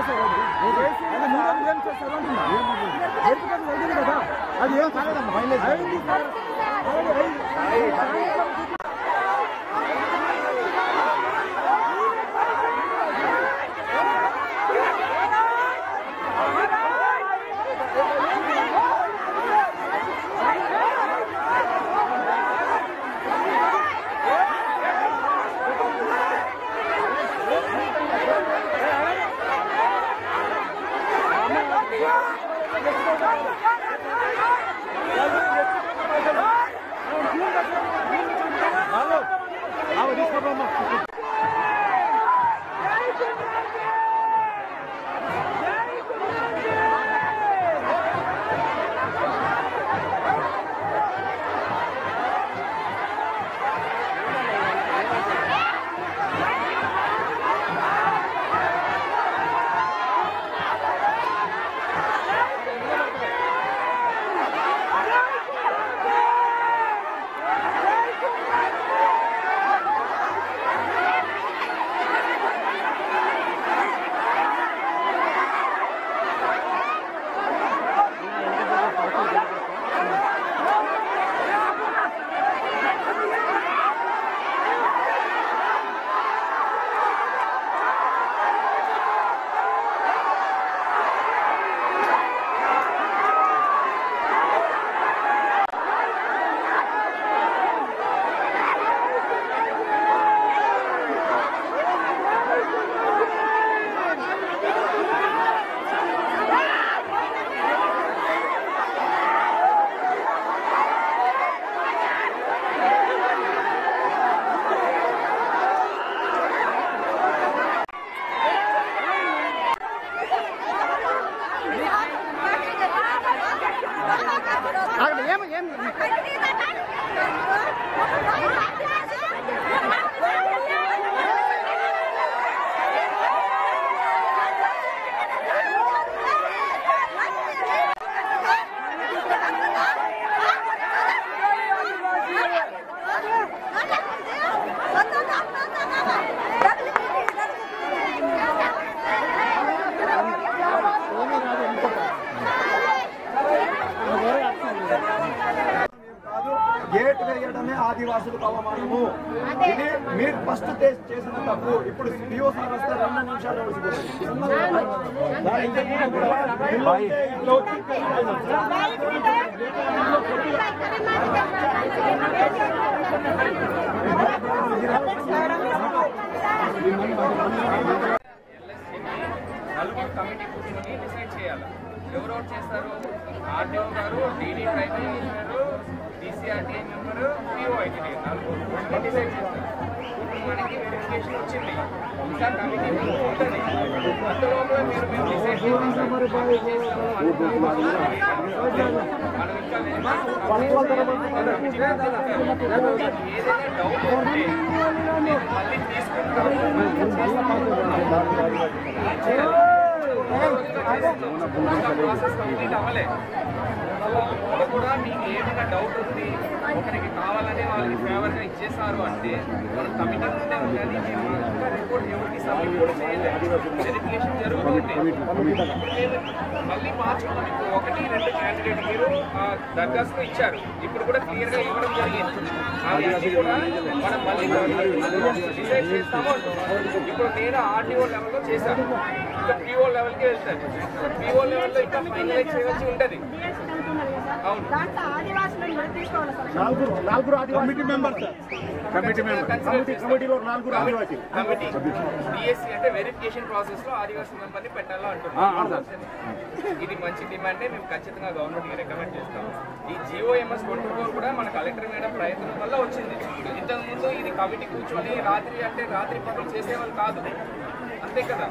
అది ఏం కాలేదమ్మా మైలేజ్ అక్కడ ఏం ఏం కాదు గేట్ వేయడమే ఆదివాసులకు అవమానము ఇది మీరు ఫస్ట్ చేసిన తప్పు ఇప్పుడు డిఓ సార్ వస్తే రెండు నిమిషాలు నలుగురు కమిటీ కూర్చొని డిసైడ్ చేయాలి ఎవరు అవుట్ చేస్తారు ఆర్డీఓ గారు DD tribal engineer DCRTI member PO IT నలుగురు కూర్చొని డిసైడ్ చేస్తారు ఇప్పుడు మనకి వెరిఫికేషన్ వచ్చింది ఇంకా కమిటీ ఉంటుంది అందులో కూడా మీరు మీరు డిసైడ్ చేసేసారు మనం చేస్తాము, మనం ఇంకా ఏదైనా డౌట్ ఉంటే నేను మళ్ళీ ప్రాసెస్ కంప్లీట్ అవ్వలే ఇప్పుడు కూడా మీకు ఏమైనా డౌట్ ఉంది ఒకరికి కావాలని వాళ్ళకి ఫేవర్ గా ఇచ్చేసారు అంటే మనం కమిటీ ఉంటే కానీ మేము ఇంకా రిపోర్ట్ ఎవరికి సబ్మిట్ కూడా చేయలేదు వెరిఫికేషన్ జరుగుతుంది ఇప్పుడు మేము మళ్ళీ మార్చుకున్నాం ఇప్పుడు ఒకటి రెండు క్యాండిడేట్ మీరు ఆ దరఖాస్తు ఇచ్చారు ఇప్పుడు కూడా క్లియర్ గా ఇవ్వడం జరిగింది అవి అన్ని కూడా మనం మళ్ళీ డిసైడ్ చేస్తాము అంటున్నాం. ఇప్పుడు నేను ఆర్టీఓ లెవెల్లో చేశాను ఇంకా పిఓ లెవెల్కి వెళ్తాను పిఓ లెవెల్లో ఇంకా ఫైనలైజ్ చేయవలసి ఉంటుంది అవును దాంట్లో ఆదివాసులను కూడా తీసుకోవాలి సార్ నలుగురు నలుగురు committee members committee member committee కమిటీలో నలుగురు ఆదివాసీ కమిటీ డిఎస్సి అంటే వెరిఫికేషన్ ప్రాసెస్ లో ఆదివాసీ మెంబర్ని పెట్టాలా అంటున్నాం ఇది మంచి డిమాండే మేము ఖచ్చితంగా గవర్నమెంట్ కి రికమెండ్ చేస్తాం ఈ జిఓఎంఎస్ ట్వంటీ ఫోర్ కూడా మన కలెక్టర్ మేడం ప్రయత్నం వల్ల వచ్చింది ఇంతకు ముందు ఇది కమిటీ కూర్చొని రాత్రి అంటే రాత్రి పనులు చేసేవాళ్ళు కాదు అంతే కదా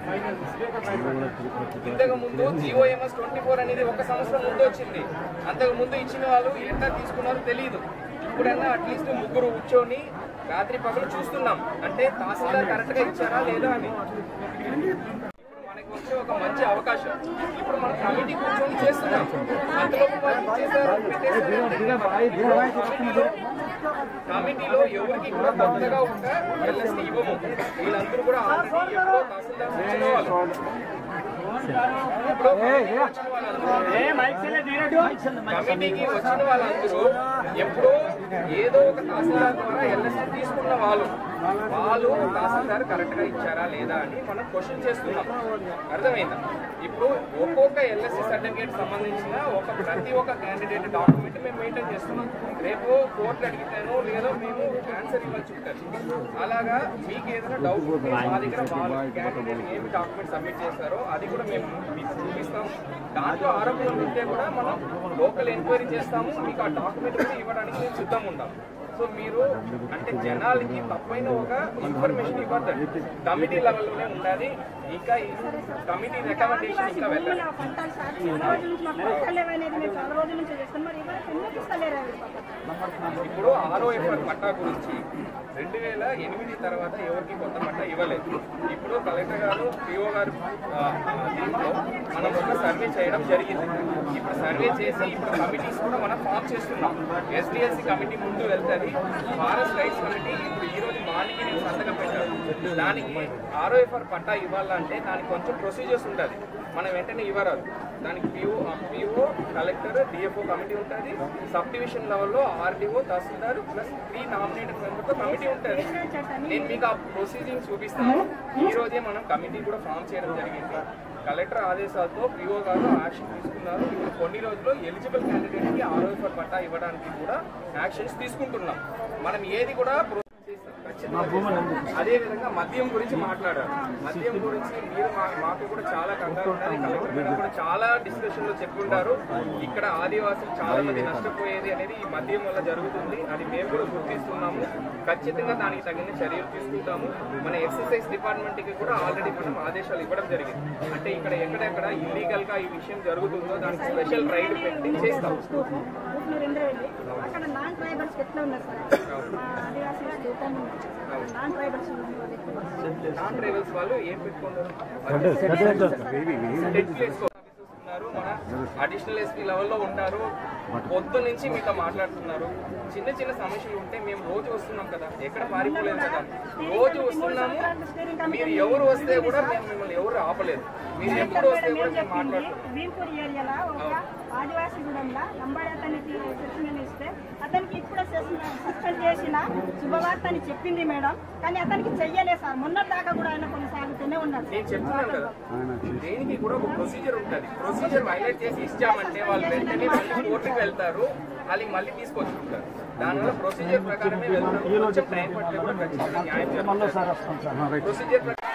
ఇంతకు ముందు జిఓఎంఎస్ ట్వంటీ ఫోర్ అనేది ఒక సంవత్సరం ముందు వచ్చింది అంతకు ముందు ఇచ్చిన వాళ్ళు ఎంత తీసుకున్నారో తెలియదు ఇప్పుడన్నా అట్లీస్ట్ ముగ్గురు కూర్చొని రాత్రి పగలు చూస్తున్నాం అంటే తహసీల్దార్ కరెక్ట్ గా ఇచ్చారా లేదా అని ఇప్పుడు మనకి వచ్చే ఒక మంచి అవకాశం ఇప్పుడు మనం కమిటీ కూర్చొని చేస్తున్నాం అంతలో వాళ్ళు ఇచ్చేసారు, పెట్టేశారు అంటే కమిటీలో కమిటీలో ఎవరికి కూడా కొత్తగా ఒక ఎల్ఎస్టీ ఇవ్వము వీళ్ళందరూ కూడా ఆల్రెడీ ఎప్పుడో తహసీల్దార్ ఇచ్చిన వాళ్ళు ఇప్పుడు కమిటీకి వచ్చిన వాళ్ళందరూ ఎప్పుడో ఏదో ఒక తహసీల్దార్ ద్వారా ఎల్ఎస్సి తీసుకున్న వాళ్ళు వాళ్ళు తహసీల్దార్ కరెక్ట్ గా ఇచ్చారా లేదా అని మనం క్వశ్చన్ చేస్తున్నాం అర్థమైందా ఇప్పుడు ఒక్కొక్క ఎల్ఎస్సి సర్టిఫికేట్ సంబంధించిన ఒక ప్రతి ఒక్క క్యాండిడేట్ డాక్యుమెంట్ మేము మెయింటైన్ చేస్తున్నాం రేపు కోర్టు అడిగితేనో లేదో మేము ఆన్సర్ ఇవ్వచ్చు ఉంటుంది అలాగా మీకు ఏదైనా డౌట్ ఉంటే మా దగ్గర వాళ్ళు క్యాండిడేట్ ఏమి డాక్యుమెంట్ సబ్మిట్ చేస్తారో అది కూడా మేము మీకు చూపిస్తాం దాంట్లో ఆరోపణలు ఉంటే కూడా మనం లోకల్ ఎంక్వైరీ చేస్తాము మీకు ఆ డాక్యుమెంట్ కూడా ఇవ్వడానికి మేము సిద్ధంగా ఉంటాం సో మీరు అంటే జనాలకి తప్పైన ఒక ఇన్ఫర్మేషన్ ఇవ్వద్దండి కమిటీ లెవెల్లోనే ఉండాలి ఇంకా ఈ కమిటీ రికమెండేషన్ ఇంకా వెళ్ళాలి ఇలా పంటాలు సార్ చాలా రోజుల నుంచి మాకు పైసలు లేవనేది మేము చాలా రోజుల నుంచి చేస్తాం మరి ఇవాళ ఎందుకు ఇస్తలేరు అవి పాపం? ఇప్పుడు ఆర్ఓఎఫ్ఆర్ పట్టా గురించి రెండు వేల ఎనిమిది తర్వాత ఎవరికి కొత్త పట్టా ఇవ్వలేదు ఇప్పుడు కలెక్టర్ గారు పిఓ గారు ఆ, ఆ, దీంట్లో మనం ఒక సర్వే చేయడం జరిగింది ఇప్పుడు సర్వే చేసి ఇప్పుడు కమిటీస్ కూడా మనం ఫామ్ చేస్తున్నాం ఎస్డిఎస్సి కమిటీ ముందు వెళ్తుంది ఫారెస్ట్ రైట్స్ కమిటీ ఇప్పుడు ఈ రోజు మార్నింగ్ నేను సంతకం పెట్టాను దానికి ఆర్ఓఎఫ్ఆర్ పట్టా ఇవ్వాలంటే దానికి కొంచెం ప్రొసీజర్స్ ఉంటుంది మనం వెంటనే ఇవ్వరాదు దానికి PO PO collector DFO committee ఉంటుంది సబ్ డివిజన్ లెవెల్లో RDO tahsildar plus three nominated మెంబర్తో కమిటీ ఉంటుంది నేను మీకు ఆ ప్రొసీజింగ్ చూపిస్తాను ఈ రోజే మనం కమిటీ కూడా ఫామ్ చేయడం జరిగింది కలెక్టర్ ఆదేశాలతో పిఓ గారు యాక్షన్ తీసుకున్నారు ఇప్పుడు కొన్ని రోజుల్లో ఎలిజిబుల్ క్యాండిడేట్కి ఆరోగ్య పట్టా ఇవ్వడానికి కూడా యాక్షన్స్ తీసుకుంటున్నాం మనం ఏది కూడా pro- అదే విధంగా మద్యం గురించి మాట్లాడారు మద్యం గురించి మీరు మా- మాకు కూడా చాలా కంగారు ఉన్నది కలెక్టర్ గారు కూడా చాలా డిస్కషన్ లో చెప్పుంటారు ఇక్కడ ఆదివాసులు చాలా మంది నష్టపోయేది అనేది ఈ మద్యం వల్ల జరుగుతుంది అది మేము కూడా గుర్తిస్తున్నాము ఖచ్చితంగా దానికి తగిన చర్యలు తీసుకుంటాము మన ఎక్సర్సైజ్ డిపార్ట్మెంట్ కి కూడా ఆల్రెడీ మనం ఆదేశాలు ఇవ్వడం జరిగింది అంటే ఇక్కడ ఎక్కడెక్కడ ఇల్లీగల్ గా ఈ విషయం జరుగుతుందో దానికి స్పెషల్ రైడ్ పెట్టి చేస్తాం ఊపు రెండు వెళ్ళి అక్కడ నాన్ ట్రైబల్స్ ఎట్లా ఉన్నారు సార్ మా ఆదివాసీ స్థూపం ఉంది. నాన్ ట్రైబల్స్ ఉన్న వాళ్ళు ఎక్కువ. నాన్ ట్రైబల్స్ వాళ్ళు ఏం పెట్టుకున్నారు ఉన్నారు మన అడిషనల్ ఎస్పీ లెవెల్లో ఉంటారు పొద్దు నుంచి మీతో మాట్లాడుతున్నారు చిన్న చిన్న సమస్యలు ఉంటే మేము రోజు వస్తున్నాం కదా ఎక్కడ పారిపోలేదు కదా రోజు వస్తున్నాము మీరు ఎవరు వస్తే కూడా మేము మిమ్మల్ని ఎవరు ఆపలేదు మీరు ఎప్పుడు వస్తే కూడా మేము మాట్లాడుతున్నాం భీంపూర్ ఏరియాలో ఒక ఆదివాసీ గూడెంలో లంబాడి అతనికి సెషన్ ఇస్తే అతనికి ఇప్పుడు సస్పెండ్ చేసిన శుభవార్త అని చెప్పింది మేడం కానీ అతనికి చెయ్యలేదు సార్ మొన్నటి దాకా కూడా ఆయన కొనసాగుతూనే ఉన్నాడు నేను చెప్తున్నాను కదా దేనికి కూడా ఒక ప్రొసీజర్ ఉంటుంది ప్రొసీజర్ వైలేట్ చేసి ఇచ్చామంటే వాళ్ళు వెంటనే మళ్ళీ కోర్టుకి వెళ్తారు వాళ్ళకి మళ్ళీ తీసుకొచ్చుకుంటారు దానివల్ల ప్రొసీజర్ ప్రకారమే వెళ్తారు కొంచెం టైం పట్టే కూడా ఖచ్చితంగా న్యాయం జరుగుతుంది ప్రొసీజర్ ప్రకారం